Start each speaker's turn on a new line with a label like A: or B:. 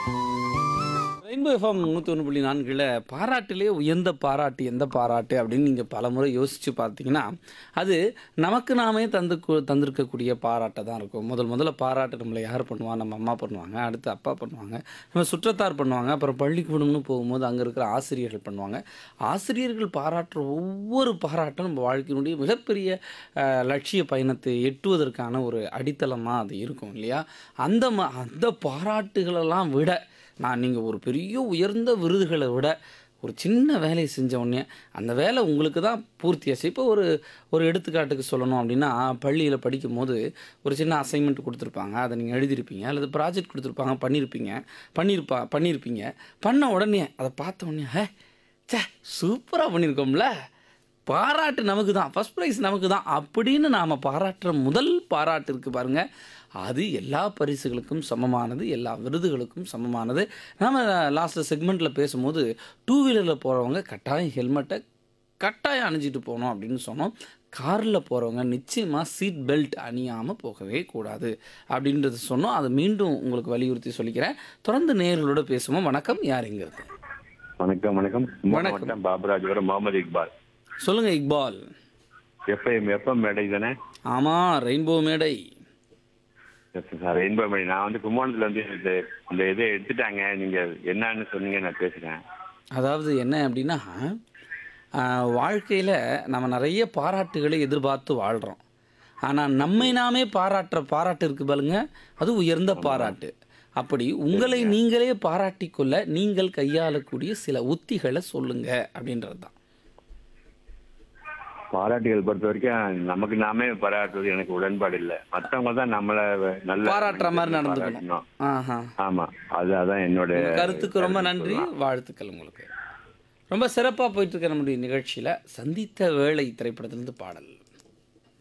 A: Rainbow FM நூற்றி ஒன்று புள்ளி நான்கில் பாராட்டிலே உயர்ந்த பாராட்டு எந்த பாராட்டு அப்படின்னு நீங்கள் பல முறை யோசித்து பார்த்தீங்கன்னா அது நமக்கு நாமே தந்து கு- தந்திருக்கக்கூடிய பாராட்டை தான் இருக்கும் முதல் முதல்ல பாராட்டு நம்மளை யார் பண்ணுவா நம்ம அம்மா பண்ணுவாங்க அடுத்து அப்பா பண்ணுவாங்க நம்ம சுற்றத்தார் பண்ணுவாங்க அப்புறம் பள்ளிக்கூடம்னு போகும்போது அங்கே இருக்கிற ஆசிரியர்கள் பண்ணுவாங்க ஆசிரியர்கள் பாராட்டுற ஒவ்வொரு பாராட்டும் நம்ம வாழ்க்கையினுடைய மிகப்பெரிய அஹ், லட்சிய பயணத்தை எட்டுவதற்கான ஒரு அடித்தளமாக அது இருக்கும் இல்லையா அந்த ம அந்த பாராட்டுகளெல்லாம் விட நான் நீங்கள் ஒரு பெரிய உயர்ந்த விருதுகளை விட ஒரு சின்ன வேலையை செஞ்ச உடனே அந்த வேலை உங்களுக்கு தான் பூர்த்தியாச்சு இப்போ ஒரு ஒரு எடுத்துக்காட்டுக்கு சொல்லணும் அப்படின்னா பள்ளியில் படிக்கும்போது ஒரு சின்ன அசைன்மெண்ட் கொடுத்துருப்பாங்க அதை நீங்கள் எழுதியிருப்பீங்க அல்லது ப்ராஜெக்ட் கொடுத்துருப்பாங்க பண்ணியிருப்பீங்க பண்ணியிருப்பா பண்ணியிருப்பீங்க பண்ண உடனே அதை பார்த்த உடனே ஹே சே சூப்பராக பண்ணியிருக்கோம்ல பாராட்டு நமக்கு தான் ஃபஸ்ட் ப்ரைஸ் நமக்கு தான் அப்படின்னு நாம் பாராட்டுற முதல் பாராட்டு இருக்குது பாருங்கள் அது எல்லா பரிசுகளுக்கும் சமமானது எல்லா விருதுகளுக்கும் சமமானது நாம் லாஸ்ட்டில் செக்மெண்ட்டில் பேசும்போது டூ வீலரில் போகிறவங்க கட்டாயம் ஹெல்மெட்டை கட்டாயம் அணிஞ்சிட்டு போகணும் அப்படின்னு சொன்னோம் காரில் போகிறவங்க நிச்சயமாக சீட் பெல்ட் அணியாமல் போகவே கூடாது அப்படின்றது சொன்னோம் அதை மீண்டும் உங்களுக்கு வலியுறுத்தி சொல்லிக்கிறேன் தொடர்ந்து நேயர்களோட பேசுவோம் வணக்கம் யார் இங்கே இருக்கு
B: வணக்கம் வணக்கம்
A: வணக்கம்.
B: வணக்கம் பாபராஜபுரம் முகமது இக்பால்
A: சொல்லுங்கள் இக்பால்
B: எஃப்ஐஎம் எஃப்எம் மேடை தானே
A: ஆமாம் ரெயின்போ மேடை
B: எஸ் சார் ரெயின்போ மேடை நான் வந்து கும்பகோணத்துல வந்து இந்த இந்த இதை எடுத்துட்டாங்க நீங்க என்னன்னு சொன்னீங்க நான் பேசுறேன்
A: அதாவது என்ன அப்படின்னா வாழ்க்கையில் நம்ம நிறைய பாராட்டுகளை எதிர்பார்த்து வாழ்கிறோம் ஆனால் நம்மை நாமே பாராட்டுற பாராட்டு இருக்கு பாருங்க அது உயர்ந்த பாராட்டு அப்படி உங்களை நீங்களே பாராட்டிக்கொள்ள நீங்கள் கையாளக்கூடிய சில உத்திகளை சொல்லுங்க அப்படின்றது தான்
B: பாராட்டுகள் பொறுத்த வரைக்கும் நமக்கு நாமே பாராட்டுவது எனக்கு உடன்பாடு இல்லை மத்தவங்க தான் நம்மள நல்ல
A: பாராட்டுற மாதிரி நடந்துக்கணும்
B: பாராட்டணும்.
A: ஆஹா
B: ஆமா அது அதான் என்னோட
A: உங்க கருத்துக்கு ரொம்ப நன்றி வாழ்த்துக்கள் உங்களுக்கு ரொம்ப சிறப்பாக போயிட்டு இருக்க நம்முடைய நிகழ்ச்சியில் சந்தித்த வேளை திரைப்படத்திலிருந்து பாடல்